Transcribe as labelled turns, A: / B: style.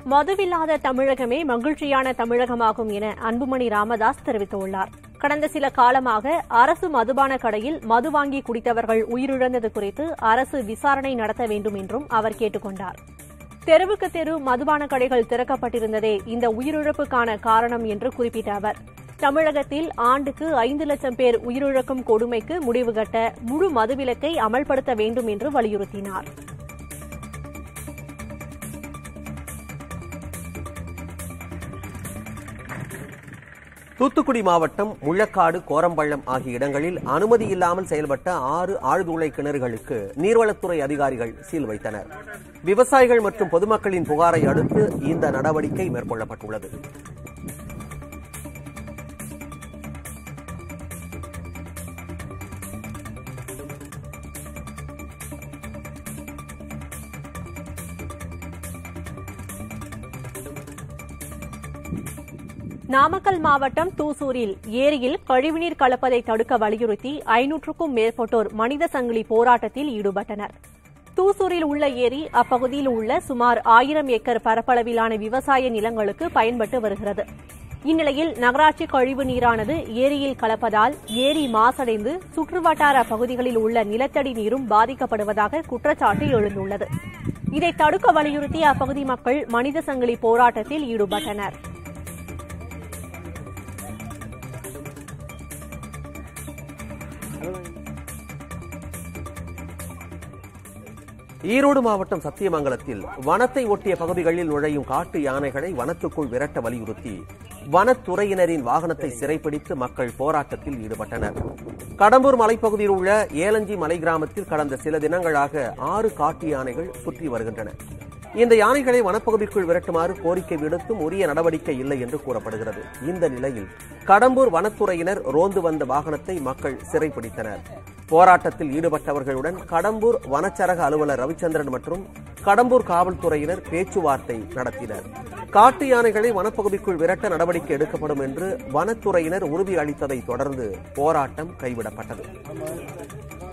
A: மதுவில்லாத தமிழகமே மகிழ்ச்சியான தமிழகமாகும் என அன்புமணி ராமதாஸ் தெரிவித்துள்ளார் கடந்த சில காலமாக அரசு மதுபான கடையில் மது வாங்கி குடித்தவர்கள் உயிரிழந்தது குறித்து அரசு விசாரணை நடத்த வேண்டும் என்றும் அவர் கேட்டுக் கொண்டார் தெருவுக்கு தெரு மதுபான கடைகள் திறக்கப்பட்டிருந்ததே இந்த உயிரிழப்புக்கான காரணம் என்று குறிப்பிட்ட அவர் தமிழகத்தில் ஆண்டுக்கு ஐந்து லட்சம் பேர் உயிரிழக்கும் கொடுமைக்கு முடிவு கட்ட முழு மதுவிலக்கை அமல்படுத்த வேண்டும் என்று வலியுறுத்தினார்
B: தூத்துக்குடி மாவட்டம் முள்ளக்காடு கோரம்பள்ளம் ஆகிய இடங்களில் அனுமதி இல்லாமல் செயல்பட்ட ஆறு ஆழ்துளை கிணறுகளுக்கு நீர்வளத்துறை அதிகாரிகள் சீல் வைத்தனர் விவசாயிகள் மற்றும் பொதுமக்களின் புகாரை அடுத்து இந்த நடவடிக்கை மேற்கொள்ளப்பட்டுள்ளது
A: நாமக்கல் மாவட்டம் தூசூரில் ஏரியில் கழிவுநீர் கலப்பதை தடுக்க வலியுறுத்தி ஐநூற்றுக்கும் மேற்பட்டோர் மனித சங்கிலி போராட்டத்தில் ஈடுபட்டனர் தூசூரில் உள்ள ஏரி அப்பகுதியில் உள்ள சுமார் ஆயிரம் ஏக்கர் பரப்பளவிலான விவசாய நிலங்களுக்கு பயன்பட்டு வருகிறது இந்நிலையில் நகராட்சி கழிவு நீரானது ஏரியில் கலப்பதால் ஏரி மாசடைந்து சுற்றுவட்டார பகுதிகளில் உள்ள நிலத்தடி நீரும் பாதிக்கப்படுவதாக குற்றச்சாட்டு எழுந்துள்ளது இதை தடுக்க வலியுறுத்தி அப்பகுதி மக்கள் மனித சங்கிலி போராட்டத்தில் ஈடுபட்டனர்
B: ஈரோடு மாவட்டம் சத்தியமங்கலத்தில் வனத்தை ஒட்டிய பகுதிகளில் நுழையும் காட்டு யானைகளை வனத்துக்குள் விரட்ட வலியுறுத்தி வனத்துறையினரின் வாகனத்தை சிறைப்பிடித்து மக்கள் போராட்டத்தில் ஈடுபட்டனர் கடம்பூர் மலைப்பகுதியில் உள்ள ஏலஞ்சி மலை கிராமத்தில் கடந்த சில தினங்களாக ஆறு காட்டு யானைகள் சுற்றி வருகின்றன இந்த யானைகளை வனப்பகுதிக்குள் விரட்டுமாறு கோரிக்கை விடுத்தும் உரிய நடவடிக்கை இல்லை என்று கூறப்படுகிறது இந்த நிலையில் கடம்பூர் வனத்துறையினர் ரோந்து வந்த வாகனத்தை மக்கள் சிறைப்பிடித்தனர் போராட்டத்தில் ஈடுபட்டவர்களுடன் கடம்பூர் வனச்சரக அலுவலர் ரவிச்சந்திரன் மற்றும் கடம்பூர் காவல்துறையினர் பேச்சுவார்த்தை நடத்தினர் காட்டு யானைகளை வனப்பகுதிக்குள் விரட்ட நடவடிக்கை எடுக்கப்படும் என்று வனத்துறையினர் உறுதி அளித்ததை தொடர்ந்து போராட்டம் கைவிடப்பட்டது